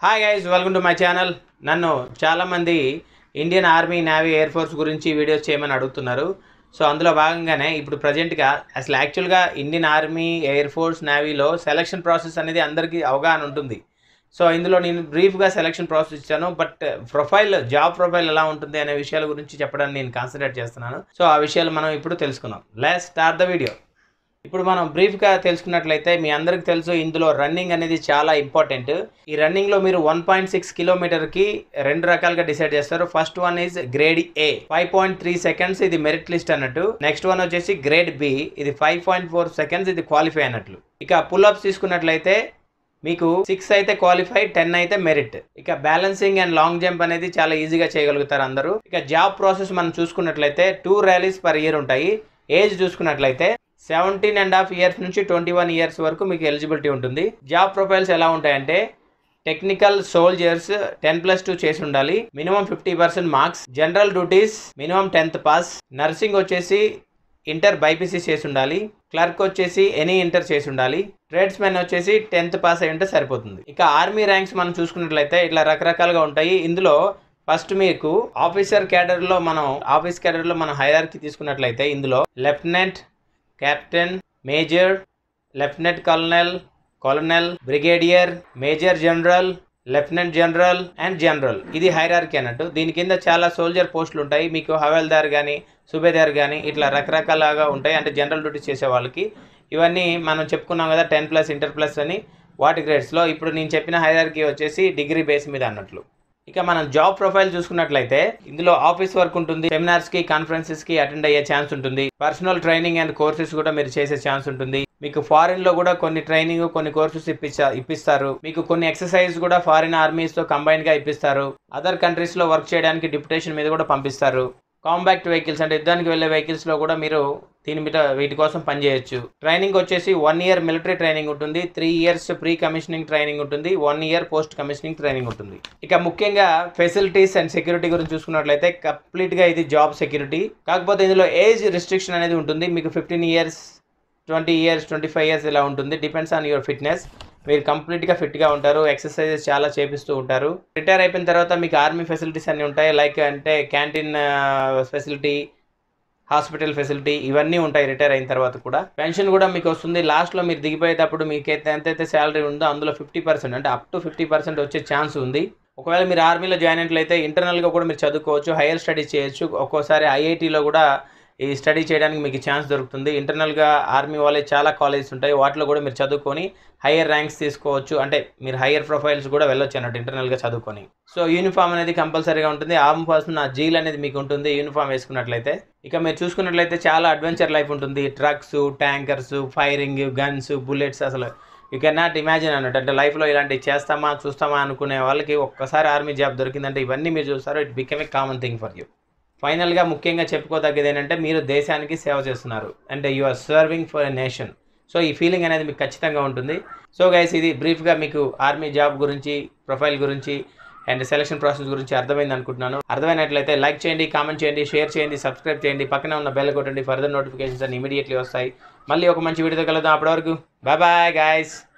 hi guys welcome to my channel నన్ను చాలామంది Indian army navy air force గురించి videos చేయమని అడుగుతున్నారు సో అందులో భాగంగానే ఇప్పుడు ప్రజెంట్గా అసలు యాక్చువల్గా ఇండియన్ ఆర్మీ ఎయిర్ ఫోర్స్ నేవీలో సెలక్షన్ ప్రాసెస్ అనేది అందరికీ అవగాహన ఉంటుంది సో ఇందులో నేను బ్రీఫ్గా సెలక్షన్ ప్రాసెస్ ఇచ్చాను బట్ ప్రొఫైల్ జాబ్ ప్రొఫైల్ ఎలా ఉంటుంది అనే విషయాల గురించి చెప్పడానికి నేను కాన్సన్ట్రేట్ చేస్తున్నాను సో ఆ విషయాలు మనం ఇప్పుడు తెలుసుకుందాం లెట్ స్టార్ట్ ద వీడియో ఇప్పుడు మనం బ్రీఫ్గా తెలుసుకున్నట్లయితే మీ అందరికి తెలుసు ఇందులో రన్నింగ్ అనేది చాలా ఇంపార్టెంట్ ఈ రన్నింగ్లో మీరు వన్ పాయింట్ సిక్స్ కిలోమీటర్కి రెండు రకాలుగా డిసైడ్ చేస్తారు first one is grade A five point three seconds ఇది మెరిట్ లిస్ట్ అన్నట్టు నెక్స్ట్ వన్ వచ్చేసి గ్రేడ్ బి ఇది ఫైవ్ పాయింట్ ఫోర్ సెకండ్స్ ఇది క్వాలిఫై అన్నట్లు ఇక పుల్ అప్స్ తీసుకున్నట్లయితే మీకు సిక్స్ అయితే క్వాలిఫై టెన్ అయితే మెరిట్ ఇక బ్యాలెన్సింగ్ అండ్ లాంగ్ జంప్ అనేది చాలా ఈజీగా చేయగలుగుతారు అందరూ ఇక జాబ్ ప్రాసెస్ మనం చూసుకున్నట్లయితే టూ ర్యాలీస్ పర్ ఇయర్ ఉంటాయి ఏజ్ చూసుకున్నట్లయితే సెవెంటీన్ అండ్ హాఫ్ ఇయర్స్ నుంచి ట్వంటీ వన్ ఇయర్స్ వరకు మీకు ఎలిజిబిలిటీ ఉంటుంది జాబ్ ప్రొఫైల్స్ ఎలా ఉంటాయంటే technical soldiers ten plus two చేసి ఉండాలి minimum fifty percent marks general duties minimum tenth pass nursing వచ్చేసి ఇంటర్ బైపీసీ చేసి ఉండాలి క్లర్క్ వచ్చేసి ఎనీ ఇంటర్ చేసి ఉండాలి ట్రేడ్స్ మెన్ వచ్చేసి టెన్త్ పాస్ అయి ఉంటే సరిపోతుంది ఇక ఆర్మీ ర్యాంక్స్ మనం చూసుకున్నట్లయితే ఇట్లా రకరకాలుగా ఉంటాయి ఇందులో ఫస్ట్ మీకు ఆఫీసర్ క్యాడర్లో మనం ఆఫీస్ క్యాడర్లో మనం హైరార్కి తీసుకున్నట్లయితే ఇందులో lieutenant captain major lieutenant colonel colonel brigadier major general lieutenant general and general ఇది హైరార్కీ అన్నట్టు దీని కింద చాలా సోల్జర్ పోస్టులు ఉంటాయి మీకు హవల్దార్ కానీ సుబేదార్ కానీ ఇట్లా రకరకాలుగా ఉంటాయి అంటే జనరల్ డ్యూటీస్ చేసే వాళ్ళకి ఇవన్నీ మనం చెప్పుకున్నాం కదా టెన్ ప్లస్ ఇంటర్ ప్లస్ అని వాటి గ్రేడ్స్లో ఇప్పుడు నేను చెప్పిన హైరార్కీ వచ్చేసి డిగ్రీ బేస్ మీద అన్నట్లు ఇక మనం జాబ్ ప్రొఫైల్ చూసుకున్నట్లయితే ఇందులో ఆఫీస్ వర్క్ ఉంటుంది సెమినార్స్ కి కాన్ఫరెన్సెస్ కి అటెండ్ అయ్యే ఛాన్స్ ఉంటుంది పర్సనల్ ట్రైనింగ్ అండ్ కోర్సెస్ కూడా మీరు చేసే ఛాన్స్ ఉంటుంది మీకు ఫారిన్ లో కూడా కొన్ని ట్రైనింగ్ కొన్ని కోర్సెస్ ఇప్పించా ఇప్పిస్తారు మీకు కొన్ని ఎక్సర్సైజ్ కూడా ఫారిన్ ఆర్మీస్ తో కంబైన్ గా ఇప్పిస్తారు అదర్ కంట్రీస్ లో వర్క్ చేయడానికి డిప్యుటేషన్ మీద కూడా పంపిస్తారు కాంబాక్ట్ వెహికల్స్ అంటే యుద్ధానికి వెళ్ళే వెహికల్స్ లో కూడా మీరు దీని మీద వీటి కోసం పనిచేయొచ్చు ట్రైనింగ్ వచ్చేసి వన్ ఇయర్ మిలిటరీ ట్రైనింగ్ ఉంటుంది three years pre commissioning training ఉంటుంది one year post commissioning training ఉంటుంది ఇక ముఖ్యంగా ఫెసిలిటీస్ అండ్ సెక్యూరిటీ గురించి చూసుకున్నట్లయితే కంప్లీట్ గా ఇది జాబ్ సెక్యూరిటీ కాకపోతే ఇందులో ఏజ్ రిస్ట్రిక్షన్ అనేది ఉంటుంది మీకు fifteen years twenty years twenty five years ఇలా ఉంటుంది డిపెండ్స్ ఆన్ యువర్ ఫిట్నెస్ మీరు కంప్లీట్గా ఫిట్గా ఉంటారు ఎక్సర్సైజెస్ చాలా చేపిస్తూ ఉంటారు రిటైర్ అయిపోయిన తర్వాత మీకు ఆర్మీ ఫెసిలిటీస్ అన్నీ ఉంటాయి లైక్ అంటే క్యాంటీన్ ఫెసిలిటీ హాస్పిటల్ ఫెసిలిటీ ఇవన్నీ ఉంటాయి రిటైర్ అయిన తర్వాత కూడా పెన్షన్ కూడా మీకు వస్తుంది లాస్ట్లో మీరు దిగిపోయేటప్పుడు మీకు అయితే ఎంతైతే శాలరీ ఉందో అందులో ఫిఫ్టీ పర్సెంట్ అంటే అప్ టు ఫిఫ్టీ పర్సెంట్ వచ్చే ఛాన్స్ ఉంది ఒకవేళ మీరు ఆర్మీలో జాయిన్ అయినట్లయితే ఇంటర్నల్గా కూడా మీరు చదువుకోవచ్చు హైయర్ స్టడీస్ చేయొచ్చు ఒక్కోసారి ఐఐటీలో కూడా ఈ స్టడీ చేయడానికి మీకు ఛాన్స్ దొరుకుతుంది ఇంటర్నల్గా ఆర్మీ వాళ్ళే చాలా కాలేజెస్ ఉంటాయి వాటిలో కూడా మీరు చదువుకొని హయ్యర్ ర్యాంక్స్ తీసుకోవచ్చు అంటే మీరు హయ్యర్ ప్రొఫైల్స్ కూడా వెళ్ళొచ్చు అన్నట్టు ఇంటర్నల్గా చదువుకొని సో యూనిఫామ్ అనేది కంపల్సరీగా ఉంటుంది ఆర్మ్ పర్సన్ ఆ జీల్ అనేది మీకు ఉంటుంది యూనిఫామ్ వేసుకున్నట్లయితే ఇక మీరు చూసుకున్నట్లయితే చాలా అడ్వెంచర్ లైఫ్ ఉంటుంది trucks tankers firing guns bullets అసలు యూ కెన్ నాట్ ఇమాజిన్ అన్నట్టు అంటే లైఫ్లో ఇలాంటివి చేస్తామా చూస్తామా అనుకునే వాళ్ళకి ఒక్కసారి ఆర్మీ జాబ్ దొరికిందంటే ఇవన్నీ మీరు చూస్తారు it become a common thing for you ఫైనల్గా ముఖ్యంగా చెప్పుకోదగ్గది ఏంటంటే మీరు దేశానికి సేవ చేస్తున్నారు అంటే you are serving for a nation so ఈ ఫీలింగ్ అనేది మీకు ఖచ్చితంగా ఉంటుంది సో గైస్ ఇది బ్రీఫ్గా మీకు ఆర్మీ జాబ్ గురించి ప్రొఫైల్ గురించి అండ్ సెలక్షన్ ప్రాసెస్ గురించి అర్థమైంది అనుకుంటున్నాను అర్థమైనట్లయితే లైక్ చేయండి కామెంట్ చేయండి షేర్ చేయండి సబ్స్క్రైబ్ చేయండి పక్కనే ఉన్న బెల్ కొట్టండి ఫర్దర్ నోటిఫికేషన్స్ అన్ని ఇమీడియట్లీ వస్తాయి మళ్ళీ ఒక మంచి వీడియోతో కలుద్దాం అప్పటివరకు బాయ్ బాయ్ గాయస్